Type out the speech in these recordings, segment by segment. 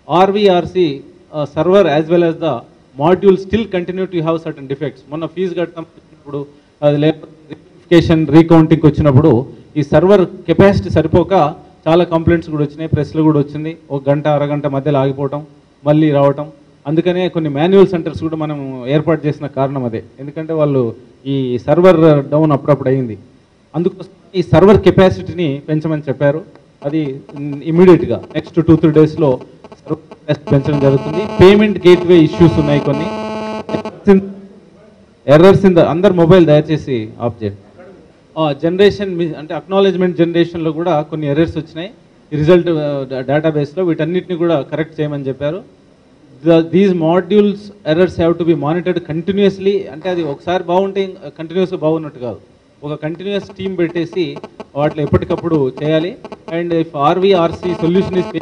ఆర్వీఆర్సి server as well as the module still continue to have certain defects మొన్న fees కడతాం ఇప్పుడు అది లేకపోతే రిఫికేషన్ రీకౌంటింగ్ వచ్చినప్పుడు ఈ సర్వర్ కెపాసిటీ సరిపోక చాలా కంప్లైంట్స్ కూడా వచ్చినాయి ప్రెస్లో కూడా వచ్చింది ఒక గంట అరగంట మధ్యలో ఆగిపోవటం మళ్ళీ రావటం అందుకనే కొన్ని మాన్యువల్ సెంటర్స్ కూడా మనం ఏర్పాటు చేసిన కారణం అదే ఎందుకంటే వాళ్ళు ఈ సర్వర్ డౌన్ అప్పుడప్పుడు అయింది అందుకోసం ఈ సర్వర్ కెపాసిటీని పెంచమని చెప్పారు అది ఇమీడియట్గా నెక్స్ట్ టూ త్రీ డేస్లో సర్వర్ కెపాసిటీ పెంచడం జరుగుతుంది పేమెంట్ గేట్వే ఇష్యూస్ ఉన్నాయి కొన్ని ఎర్రర్స్ ఇన్ ద అందరు మొబైల్ దయచేసి ఆఫ్ చేయండి జనరేషన్ అంటే అక్నాలెడ్జ్మెంట్ జనరేషన్లో కూడా కొన్ని ఎర్రర్స్ వచ్చినాయి రిజల్ట్ డేటాబేస్లో వీటన్నిటిని కూడా కరెక్ట్ చేయమని చెప్పారు these modules errors have to be monitored continuously అంటే అది ఒకసారి బాగుంటే కంటిన్యూస్గా బాగున్నట్టు కాదు ఒక కంటిన్యూస్ టీమ్ పెట్టేసి వాటిలో ఎప్పటికప్పుడు చేయాలి and if RVRC solution is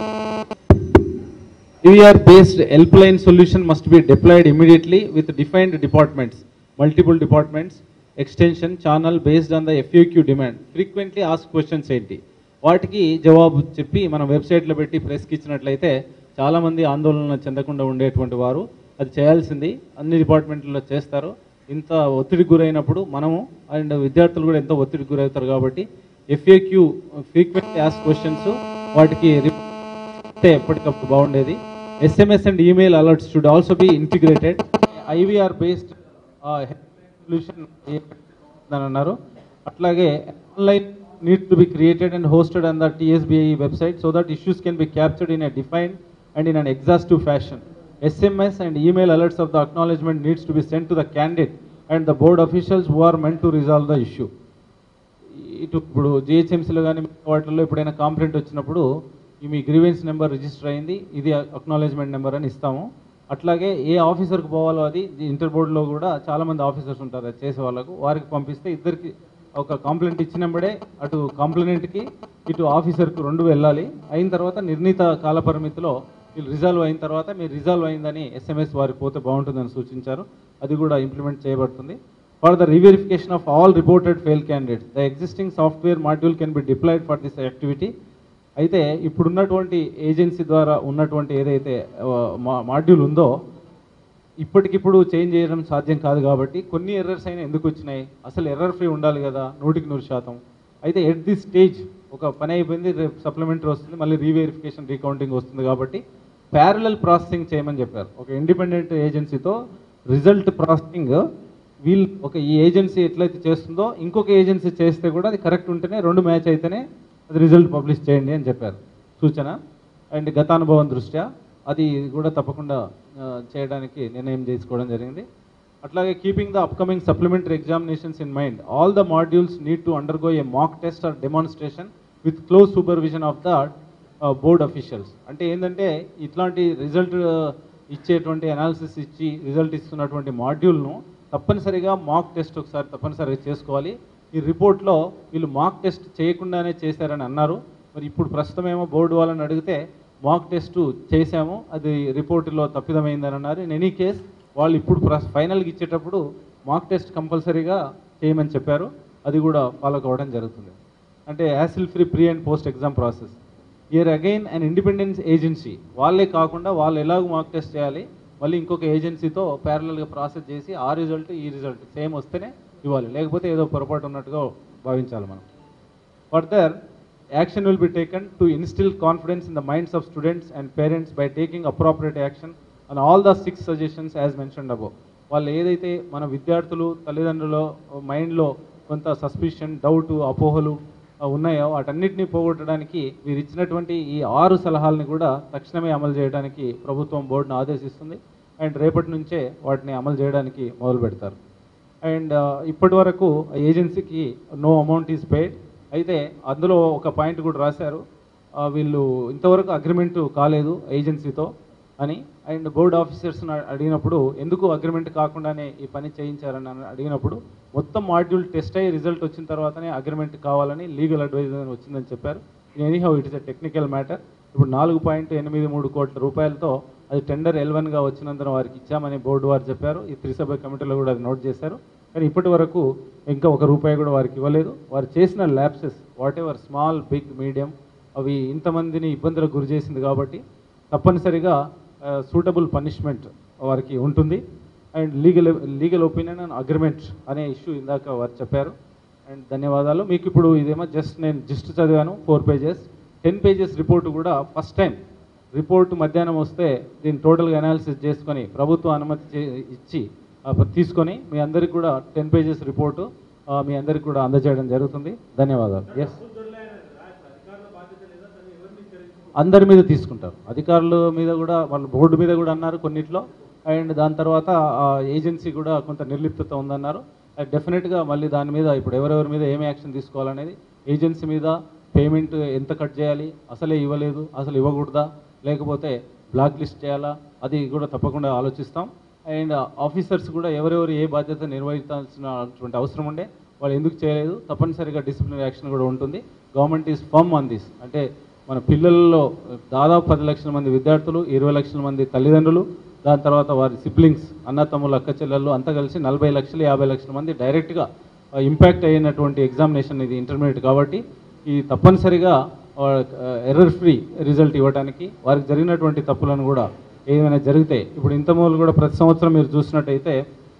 EVR based helpline solution must be deployed immediately with defined departments, multiple departments, extension, channel based on the FAQ demand. Frequently asked questions ఏంటి వాటికి జవాబు చెప్పి మనం వెబ్సైట్లో పెట్టి ప్రెస్కి ఇచ్చినట్లయితే చాలామంది ఆందోళన చెందకుండా ఉండేటువంటి వారు అది చేయాల్సింది అన్ని డిపార్ట్మెంట్లో చేస్తారు ఇంత ఒత్తిడికి గురైనప్పుడు మనము అండ్ విద్యార్థులు కూడా ఎంతో ఒత్తిడికి గురవుతారు కాబట్టి ఎఫ్ఏక్యూ ఫ్రీక్వెంట్లీ ఆస్క్ క్వశ్చన్స్ వాటికి రిప్ అంటే ఎప్పటికప్పుడు బాగుండేది SMS and email alerts should also be integrated IVR based solution అని అన్నారు అట్లాగే online need to be created and hosted on the TSBI website so that issues can be captured in a defined and in an exhaustive fashion SMS and email alerts of the acknowledgement needs to be sent to the candidate and the board officials who are meant to resolve the issue ఇటు ఇప్పుడు జిహెచ్ఎంసీలో కానీ వాటిల్లో ఎప్పుడైనా complaint వచ్చినప్పుడు ఈ మీ grievance number register అయింది ఇది acknowledgement number అని ఇస్తాము అట్లాగే ఏ ఆఫీసర్కి పోవాలో అది ఇంటర్ బోర్డులో కూడా చాలామంది ఆఫీసర్స్ ఉంటారు అది చేసే వాళ్ళకు వారికి పంపిస్తే ఇద్దరికి ఒక కంప్లైంట్ ఇచ్చినప్పుడే అటు కంప్లైంట్కి ఇటు ఆఫీసర్కి రెండు వెళ్ళాలి అయిన తర్వాత నిర్ణీత కాల పరిమితిలో వీళ్ళు రిజాల్వ్ అయిన తర్వాత మీరు రిజాల్వ్ అయిందని ఎస్ఎంఎస్ వారికి పోతే బాగుంటుందని సూచించారు అది కూడా ఇంప్లిమెంట్ చేయబడుతుంది for the reverification of all reported fail candidates the existing software module can be deployed for this activity అయితే ఇప్పుడున్నటువంటి ఏజెన్సీ ద్వారా ఉన్నటువంటి ఏదైతే మాడ్యూల్ ఉందో ఇప్పటికిప్పుడు చేంజ్ చేయడం సాధ్యం కాదు కాబట్టి కొన్ని ఎర్రర్స్ అయినా ఎందుకు వచ్చినాయి అసలు ఎర్రర్ ఫ్రీ ఉండాలి కదా నూటికి నూరు శాతం అయితే ఎట్ ది స్టేజ్ ఒక పని అయిపోయింది రేపు సప్లిమెంటరీ వస్తుంది మళ్ళీ రీవెరిఫికేషన్ రీకౌంటింగ్ వస్తుంది కాబట్టి ప్యారలల్ ప్రాసెసింగ్ చేయమని చెప్పారు ఒక ఇండిపెండెంట్ ఏజెన్సీతో రిజల్ట్ ప్రాసెసింగ్ వీళ్ళు ఒక ఈ ఏజెన్సీ ఎట్లయితే చేస్తుందో ఇంకొక ఏజెన్సీ చేస్తే కూడా అది కరెక్ట్ ఉంటేనే రెండు మ్యాచ్ అయితేనే అది రిజల్ట్ పబ్లిష్ చేయండి అని చెప్పారు సూచన అండ్ గతానుభవం దృష్ట్యా అది కూడా తప్పకుండా ఆ, చేయడానికి నిర్ణయం తీసుకోవడం జరిగింది అట్లాగే keeping the upcoming supplementary examinations in mind all the modules need to undergo a mock test or demonstration with close supervision of the board officials అంటే ఏంటంటే ఇట్లాంటి రిజల్ట్ ఇచ్చేటువంటి అనాలిసిస్ ఇచ్చి రిజల్ట్ ఇస్తున్నటువంటి మాడ్యూల్ను తప్పనిసరిగా మాక్ టెస్ట్ ఒకసారి తప్పనిసరిగా చేసుకోవాలి ఈ రిపోర్ట్లో వీళ్ళు మాక్ టెస్ట్ చేయకుండానే చేశారని అన్నారు మరి ఇప్పుడు ప్రస్తుతం ఏమో బోర్డు వాళ్ళని అడిగితే మాక్ టెస్ట్ చేశాము అది రిపోర్టులో తప్పిదమైందని అన్నారు ఇన్ ఎనీ కేస్ వాళ్ళు ఇప్పుడు ఫైనల్గా ఇచ్చేటప్పుడు మాక్ టెస్ట్ కంపల్సరీగా చేయమని చెప్పారు అది కూడా ఫాలో కావడం జరుగుతుంది అంటే hassle free pre and post exam process year again and independence agency వాళ్ళే కాకుండా వాళ్ళు ఎలాగో మాక్ టెస్ట్ చేయాలి మళ్ళీ ఇంకొక ఏజెన్సీతో ప్యారలల్గా ప్రాసెస్ చేసి ఆ రిజల్ట్ ఈ రిజల్ట్ సేమ్ వస్తేనే ఇవ్వాలి లేకపోతే ఏదో పొరపాటు ఉన్నట్టుగా భావించాలి మనం further action will be taken to instill confidence in the minds of students and parents by taking appropriate action and all the six suggestions as mentioned above వాళ్ళు ఏదైతే మన విద్యార్థులు తల్లిదండ్రుల మైండ్లో కొంత సస్పిషన్ డౌట్ అపోహలు ఆ, ఉన్నాయో వాటన్నిటిని పోగొట్టడానికి వీరు ఇచ్చినటువంటి ఈ ఆరు సలహాలని కూడా తక్షణమే అమలు చేయడానికి ప్రభుత్వం బోర్డును ఆదేశిస్తుంది అండ్ రేపటి నుంచే వాటిని అమలు చేయడానికి మొదలు పెడతారు అండ్ ఇప్పటి వరకు ఏజెన్సీకి నో అమౌంట్ ఈజ్ పేడ్ అయితే అందులో ఒక పాయింట్ కూడా రాశారు ఆ, వీళ్ళు ఇంతవరకు అగ్రిమెంట్ కాలేదు ఏజెన్సీతో అని అండ్ బోర్డ్ ఆఫీసర్స్ని అడిగినప్పుడు ఎందుకు అగ్రిమెంట్ కాకుండానే ఈ పని చేయించారని అని అడిగినప్పుడు మొత్తం మాడ్యూల్ టెస్ట్ అయ్యి రిజల్ట్ వచ్చిన తర్వాతనే అగ్రిమెంట్ కావాలని లీగల్ అడ్వైజర్ వచ్చిందని చెప్పారు any how it is a technical matter ఇప్పుడు నాలుగు పాయింట్ ఎనిమిది మూడు కోట్ల రూపాయలతో అది టెండర్ ఎల్వన్గా వచ్చినందున వారికి ఇచ్చామని బోర్డు వారు చెప్పారు ఈ త్రిసభ్య కమిటీలో కూడా అది నోట్ చేశారు కానీ ఇప్పటి వరకు ఇంకా ఒక రూపాయి కూడా వారికి ఇవ్వలేదు వారు చేసిన lapses whatever small big medium అవి ఇంతమందిని ఇబ్బందులకు గురి చేసింది కాబట్టి తప్పనిసరిగా సూటబుల్ పనిష్మెంట్ వారికి ఉంటుంది and legal legal opinion and agreement అనే ఇష్యూ ఇందాక వారు చెప్పారు అండ్ ధన్యవాదాలు మీకు ఇప్పుడు ఇదేమో జస్ట్ నేను జస్ట్ చదివాను four pages ten pages report కూడా ఫస్ట్ టైం రిపోర్ట్ మధ్యాహ్నం వస్తే దీన్ని టోటల్గా అనాలిసిస్ చేసుకొని ప్రభుత్వం అనుమతి చే- ఇచ్చి ఆ, తీసుకొని మీ అందరికి కూడా టెన్ పేజెస్ రిపోర్టు ఆ, మీ అందరికి కూడా అందజేయడం జరుగుతుంది ధన్యవాదాలు ఎస్ అందరి మీద తీసుకుంటారు అధికారుల మీద కూడా వాళ్ళ బోర్డు మీద కూడా అన్నారు కొన్నిట్లో అండ్ దాని తర్వాత ఆ ఏజెన్సీ కూడా కొంత నిర్లిప్తత ఉందన్నారు అది డెఫినెట్గా మళ్ళీ దాని మీద ఇప్పుడు ఎవరెవరి మీద ఏమి యాక్షన్ తీసుకోవాలనేది ఏజెన్సీ మీద పేమెంట్ ఎంత కట్ చేయాలి అసలే ఇవ్వలేదు అసలు ఇవ్వకూడదా లేకపోతే బ్లాక్ లిస్ట్ చేయాలా అది కూడా తప్పకుండా ఆలోచిస్తాం అండ్ ఆఫీసర్స్ కూడా ఎవరెవరు ఏ బాధ్యత నిర్వహించాల్సినటువంటి అవసరం ఉండే వాళ్ళు ఎందుకు చేయలేదు తప్పనిసరిగా డిసిప్లినరీ యాక్షన్ కూడా ఉంటుంది government is firm on this అంటే మన పిల్లల్లో దాదాపు పది లక్షల మంది విద్యార్థులు ఇరవై లక్షల మంది తల్లిదండ్రులు దాని తర్వాత వారి సిబ్లింగ్స్ అన్న తమ్ముళ్ళు అక్క చెల్లెళ్ళు అంతా కలిసి నలభై లక్షలు యాభై లక్షల మంది డైరెక్ట్గా ఇంపాక్ట్ అయినటువంటి ఎగ్జామినేషన్ ఇది ఇంటర్మీడియట్ కాబట్టి ఈ తప్పనిసరిగా ఎర్రర్ ఫ్రీ రిజల్ట్ ఇవ్వడానికి వారికి జరిగినటువంటి తప్పులను కూడా ఏమైనా జరిగితే ఇప్పుడు ఇంతమూలు కూడా ప్రతి సంవత్సరం మీరు చూసినట్టయితే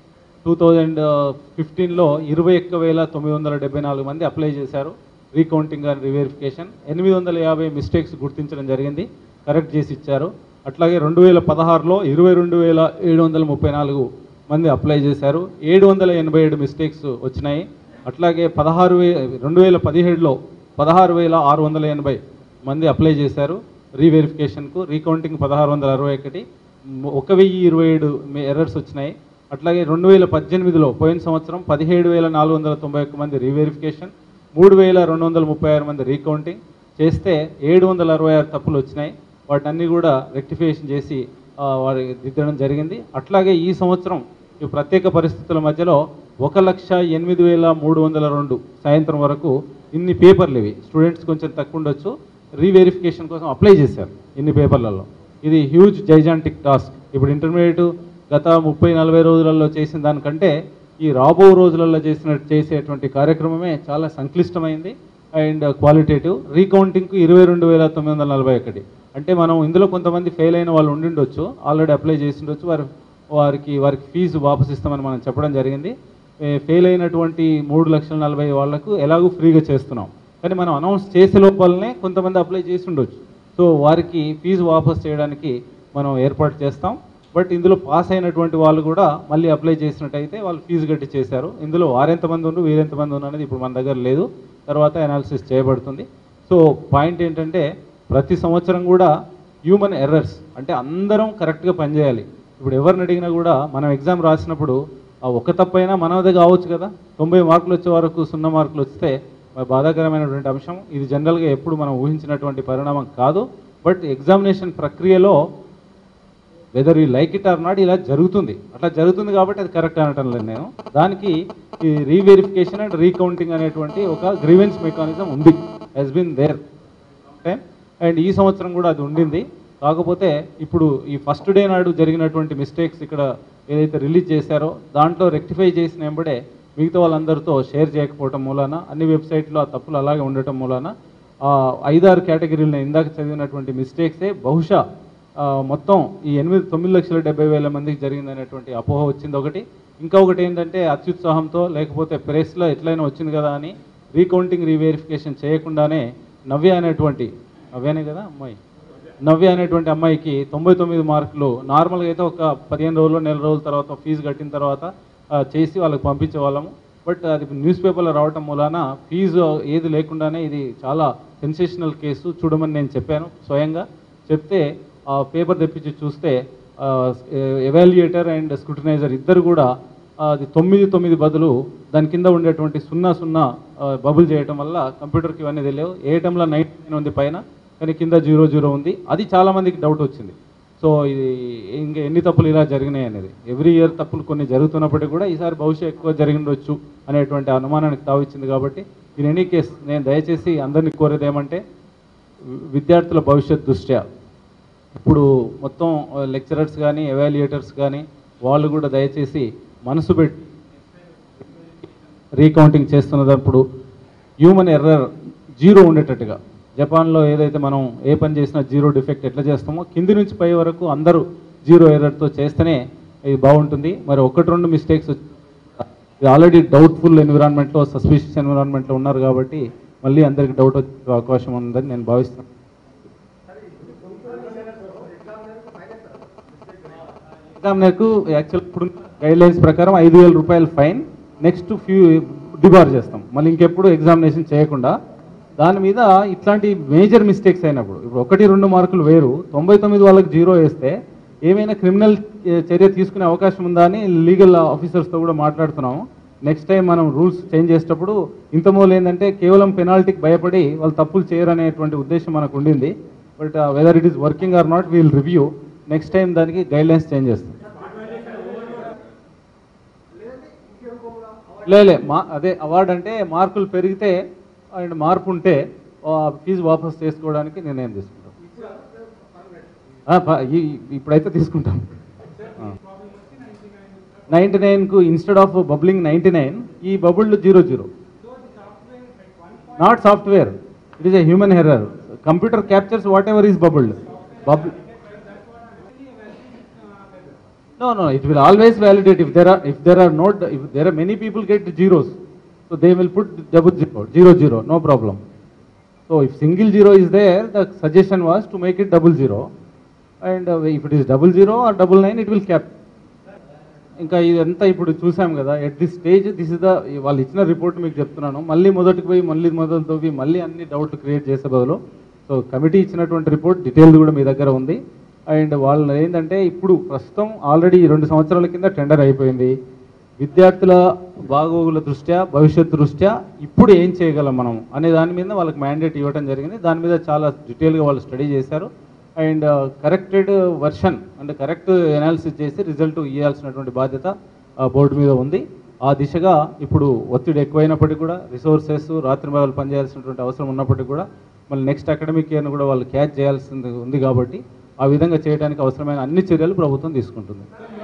టూ థౌజండ్ ఫిఫ్టీన్లో ఇరవై ఒక్క వేల తొమ్మిది వందల డెబ్బై నాలుగు మంది అప్లై చేశారు రీకౌంటింగ్ అండ్ రివెరిఫికేషన్ ఎనిమిది వందల యాభై మిస్టేక్స్ గుర్తించడం జరిగింది కరెక్ట్ చేసి ఇచ్చారు అట్లాగే రెండు వేల పదహారులో ఇరవై రెండు వేల ఏడు వందల ముప్పై నాలుగు మంది అప్లై చేశారు ఏడు వందల ఎనభై ఏడు మిస్టేక్స్ వచ్చినాయి అట్లాగే పదహారు వే రెండు వేల పదిహేడులో పదహారు వేల ఆరు వందల ఎనభై మంది అప్లై చేశారు రీవెరిఫికేషన్కు రీకౌంటింగ్ పదహారు వందల అరవై ఒకటి మ్, ఒక వెయ్యి ఇరవై ఏడు ఎర్రర్స్ వచ్చినాయి అట్లాగే రెండు వేల పద్దెనిమిదిలో పోయిన సంవత్సరం పదిహేడు వేల నాలుగు వందల తొంభై ఒక్క మంది రీవెరిఫికేషన్ మూడు వేల రెండు వందల ముప్పై ఆరు మంది రీకౌంటింగ్ చేస్తే ఏడు వందల అరవై ఆరు తప్పులు వచ్చినాయి వాటన్ని కూడా రెక్టిఫికేషన్ చేసి ఆ, వారి దిద్దడం జరిగింది అట్లాగే ఈ సంవత్సరం ఈ ప్రత్యేక పరిస్థితుల మధ్యలో ఒక లక్ష ఎనిమిది వేల మూడు వందల రెండు సాయంత్రం వరకు ఇన్ని పేపర్లు ఇవి స్టూడెంట్స్ కొంచెం తక్కువ ఉండొచ్చు రీవెరిఫికేషన్ కోసం అప్లై చేశారు ఇన్ని పేపర్లలో ఇది హ్యూజ్ జైజాంటిక్ టాస్క్ ఇప్పుడు ఇంటర్మీడియట్ గత ముప్పై నలభై రోజులలో చేసిన దానికంటే ఈ రాబో రోజులలో చేసిన చేసేటువంటి కార్యక్రమమే చాలా సంక్లిష్టమైంది అండ్ క్వాలిటేటివ్ రీకౌంటింగ్కు ఇరవై రెండు వేల తొమ్మిది వందల నలభై ఒకటి అంటే మనం ఇందులో కొంతమంది ఫెయిల్ అయిన వాళ్ళు ఉండిండొచ్చు ఆల్రెడీ అప్లై చేసి ఉండొచ్చు వారి వారికి వారికి ఫీజు వాపస్ ఇస్తామని మనం చెప్పడం జరిగింది ఫెయిల్ అయినటువంటి మూడు లక్షల నలభై వాళ్లకు ఎలాగూ ఫ్రీగా చేస్తున్నాం కానీ మనం అనౌన్స్ చేసే లోపలనే కొంతమంది అప్లై చేసి ఉండొచ్చు సో వారికి ఫీజు వాపస్ చేయడానికి మనం ఏర్పాటు చేస్తాం బట్ ఇందులో పాస్ అయినటువంటి వాళ్ళు కూడా మళ్ళీ అప్లై చేసినట్టయితే వాళ్ళు ఫీజు కట్టి చేశారు ఇందులో వారెంతమంది ఉన్నారు వీరెంతమంది ఉన్నారు అనేది ఇప్పుడు మన దగ్గర లేదు తర్వాత అనాలిసిస్ చేయబడుతుంది సో పాయింట్ ఏంటంటే ప్రతి సంవత్సరం కూడా హ్యూమన్ ఎర్రర్స్ అంటే అందరం కరెక్ట్గా పనిచేయాలి ఇప్పుడు ఎవరిని అడిగినా కూడా మనం ఎగ్జామ్ రాసినప్పుడు ఆ ఒక్క తప్పైనా మనదే కావచ్చు కదా తొంభై మార్కులు వచ్చే వరకు సున్నా మార్కులు వస్తే మరి బాధాకరమైనటువంటి అంశం ఇది జనరల్గా ఎప్పుడు మనం ఊహించినటువంటి పరిణామం కాదు బట్ ఎగ్జామినేషన్ ప్రక్రియలో whether you like it or not ఇలా జరుగుతుంది అట్లా జరుగుతుంది కాబట్టి అది కరెక్ట్ అనటం లేదు నేను దానికి ఈ రీవెరిఫికేషన్ అండ్ రీకౌంటింగ్ అనేటువంటి ఒక గ్రీవెన్స్ మెకానిజం ఉంది has been there time and ఈ సంవత్సరం కూడా అది ఉండింది కాకపోతే ఇప్పుడు ఈ ఫస్ట్ డే నాడు జరిగినటువంటి మిస్టేక్స్ ఇక్కడ ఏదైతే రిలీజ్ చేశారో దాంట్లో రెక్టిఫై చేసిన వెంబడే మిగతా వాళ్ళందరితో షేర్ చేయకపోవటం మూలాన అన్ని వెబ్సైట్లో ఆ తప్పులు అలాగే ఉండటం మూలాన ఆ ఐదారు కేటగిరీలను ఇందాక చదివినటువంటి మిస్టేక్సే బహుశా ఆ, మొత్తం ఈ ఎనిమిది తొమ్మిది లక్షల డెబ్బై వేల మందికి జరిగిందనేటువంటి అపోహ వచ్చింది ఒకటి ఇంకా ఒకటి ఏంటంటే అత్యుత్సాహంతో లేకపోతే ప్రెస్లో ఎట్లయినా వచ్చింది కదా అని రీకౌంటింగ్ రీవెరిఫికేషన్ చేయకుండానే నవ్య అనేటువంటి నవ్యనే కదా అమ్మాయి నవ్య అనేటువంటి అమ్మాయికి తొంభై తొమ్మిది మార్కులు నార్మల్గా అయితే ఒక పదిహేను రోజులు నెల రోజుల తర్వాత ఫీజు కట్టిన తర్వాత ఆ, చేసి వాళ్ళకి పంపించే వాళ్ళము బట్ అది న్యూస్ పేపర్లో రావటం మూలాన ఫీజు ఏది లేకుండానే ఇది చాలా సెన్సేషనల్ కేసు చూడమని నేను చెప్పాను స్వయంగా చెప్తే ఆ పేపర్ తెప్పించి చూస్తే ఎవాల్యుయేటర్ అండ్ స్క్రూటినైజర్ ఇద్దరు కూడా ఆ, అది తొమ్మిది తొమ్మిది బదులు దాని కింద ఉండేటువంటి సున్నా సున్నా బబుల్ చేయటం వల్ల కంప్యూటర్కి ఇవన్నీ తెలియవు ఏ టైంలో నైన్ ఉంది పైన కానీ కింద జీరో జీరో ఉంది అది చాలా మందికి డౌట్ వచ్చింది సో ఇది ఇంకా ఎన్ని తప్పులు ఇలా జరిగినాయి అనేది ఎవ్రీ ఇయర్ తప్పులు కొన్ని జరుగుతున్నప్పటికీ కూడా ఈసారి బహుశా ఎక్కువ జరిగిండొచ్చు అనేటువంటి అనుమానానికి తావిచ్చింది కాబట్టి ఇన్ ఎనీ కేస్ నేను దయచేసి అందరినీ కోరేది ఏమంటే వి- విద్యార్థుల భవిష్యత్ దృష్ట్యా ఇప్పుడు మొత్తం లెక్చరర్స్ కానీ ఎవాల్యుయేటర్స్ కానీ వాళ్ళు కూడా దయచేసి మనసు పెట్టి రీకౌంటింగ్ చేస్తున్నప్పుడు హ్యూమన్ ఎర్రర్ జీరో ఉండేటట్టుగా జపాన్లో ఏదైతే మనం ఏ పని చేసినా జీరో డిఫెక్ట్ ఎట్లా చేస్తామో కింది నుంచి పై వరకు అందరూ జీరో ఎర్రర్తో చేస్తేనే ఇది బాగుంటుంది మరి ఒకటి రెండు మిస్టేక్స్ ఇది ఆల్రెడీ డౌట్ఫుల్ ఎన్విరాన్మెంట్లో సస్పిషియస్ ఎన్విరాన్మెంట్లో ఉన్నారు కాబట్టి మళ్ళీ అందరికి డౌట్ వచ్చే అవకాశం ఉందని నేను భావిస్తున్నాను ఎగ్జామినర్కు యాక్చువల్ ఇప్పుడు గైడ్ లైన్స్ ప్రకారం ఐదు వేల రూపాయల ఫైన్ నెక్స్ట్ ఫ్యూ డిబార్ చేస్తాం మళ్ళీ ఇంకెప్పుడు ఎగ్జామినేషన్ చేయకుండా దాని మీద ఇట్లాంటి మేజర్ మిస్టేక్స్ అయినప్పుడు ఇప్పుడు ఒకటి రెండు మార్కులు వేరు తొంభై తొమ్మిది వాళ్ళకి జీరో వేస్తే ఏమైనా క్రిమినల్ చర్య తీసుకునే అవకాశం ఉందా అని లీగల్ ఆఫీసర్స్తో కూడా మాట్లాడుతున్నాము నెక్స్ట్ టైం మనం రూల్స్ చేంజ్ చేసేటప్పుడు ఇంతమూలు ఏంటంటే కేవలం పెనాల్టీకి భయపడి వాళ్ళు తప్పులు చేయరనేటువంటి ఉద్దేశం మనకు ఉండింది but whether it is working or not we'll review next time దానికి గైడ్ లైన్స్ చేంజ్ చేస్తాం లేలే మా అదే అవార్డు అంటే మార్కులు పెరిగితే అండ్ మార్పు ఉంటే ఆ ఫీజు వాపస్ చేసుకోవడానికి నిర్ణయం తీసుకుంటాం ఆ, ప- ఈ- ఇప్పుడైతే తీసుకుంటాం నైంటీ నైన్కు instead of bubbling ninety nine ఈ bubble zero zero not software it is a human error computer captures whatever is bubbled bubble No, no, it will always validate if there are, if there are not, if there are many people get zeros, so they will put double zero, zero, zero, no problem. So if single zero is there, the suggestion was to make it double zero. And uh, if it is double zero or double nine, it will cap. ఇంకా ఇదంతా ఇప్పుడు చూసాం కదా at this stage this is the వాళ్ళు ఇచ్చిన report మీకు చెప్తున్నాను మళ్ళీ మొదటికి పోయి మళ్ళీ మొదలు తవ్వి మళ్ళీ అన్ని డౌట్ క్రియేట్ చేసే బదులు సో కమిటీ ఇచ్చినటువంటి రిపోర్ట్ డీటెయిల్ కూడా మీ దగ్గర ఉంది అండ్ వాళ్ళు ఏంటంటే ఇప్పుడు ప్రస్తుతం ఆల్రెడీ రెండు సంవత్సరాల కింద టెండర్ అయిపోయింది విద్యార్థుల బాగోగుల దృష్ట్యా భవిష్యత్తు దృష్ట్యా ఇప్పుడు ఏం చేయగలం మనం అనే దాని మీద వాళ్ళకి మ్యాండేట్ ఇవ్వడం జరిగింది దాని మీద చాలా డీటెయిల్గా వాళ్ళు స్టడీ చేశారు అండ్ కరెక్టెడ్ వర్షన్ అంటే కరెక్ట్ ఎనాలిసిస్ చేసి రిజల్ట్ ఇవ్వాల్సినటువంటి బాధ్యత బోర్డు మీద ఉంది ఆ దిశగా ఇప్పుడు ఒత్తిడి ఎక్కువైనప్పటికీ కూడా రిసోర్సెస్ రాత్రి పగలు పనిచేయాల్సినటువంటి అవసరం ఉన్నప్పటికీ కూడా మళ్ళీ నెక్స్ట్ అకాడమిక్ ఇయర్ను కూడా వాళ్ళు క్యాచ్ చేయాల్సింది ఉంది కాబట్టి ఆ విధంగా చేయడానికి అవసరమైన అన్ని చర్యలు ప్రభుత్వం తీసుకుంటుంది